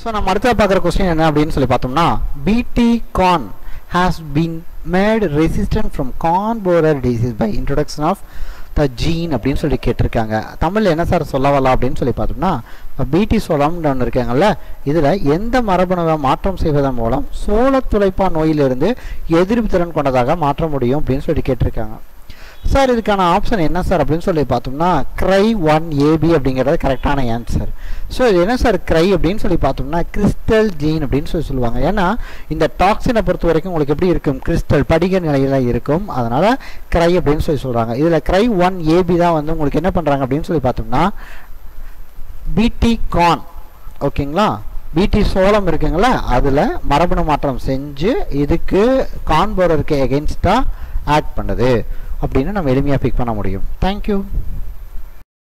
so நம்ம அடுத்த பார்க்குற கொஸ்டின் என்ன அப்படின்னு சொல்லி பார்த்தோம்னா BT corn has been made resistant from corn borer disease by introduction of the gene அப்படின்னு சொல்லி கேட்டிருக்காங்க தமிழில் என்ன சார் சொல்ல வரலாம் அப்படின்னு சொல்லி பார்த்தோம்னா பிடி சோளம்னு ஒன்று இருக்காங்கல்ல இதில் எந்த மரபணுவை மாற்றம் செய்வதன் மூலம் சோளத்துளைப்பா நோயிலிருந்து எதிர்ப்பு திறன் கொண்டதாக மாற்ற முடியும் அப்படின்னு சொல்லி கேட்டிருக்காங்க சார் இதுக்கான ஆப்ஷன் என்ன சார் அப்படின்னு சொல்லி பார்த்தோம்னா க்ரை ஒன் ஏபி அப்படிங்கிறது கரெக்டான ஆன்சர் ஸோ இது என்ன சார் க்ரை அப்படின்னு சொல்லி பார்த்தோம்னா கிறிஸ்டல் ஜீன் அப்படின்னு சொல்லி சொல்லுவாங்க ஏன்னா இந்த டாக்ஸினை பொறுத்த வரைக்கும் உங்களுக்கு எப்படி இருக்கும் கிறிஸ்டல் படிக நிலையில் இருக்கும் அதனால் க்ரை அப்படின்னு சொல்லி சொல்கிறாங்க இதில் க்ரை ஒன் ஏபி தான் வந்து உங்களுக்கு என்ன பண்ணுறாங்க அப்படின்னு சொல்லி பார்த்தோம்னா பிடி கான் ஓகேங்களா பிடி சோளம் இருக்குங்களா அதில் மரபணு மாற்றம் செஞ்சு இதுக்கு கான்போரருக்கு எகென்ஸ்டாக ஆட் பண்ணுது அப்படின்னு நம்ம எளிமையாக பிக் பண்ண முடியும் தேங்க்யூ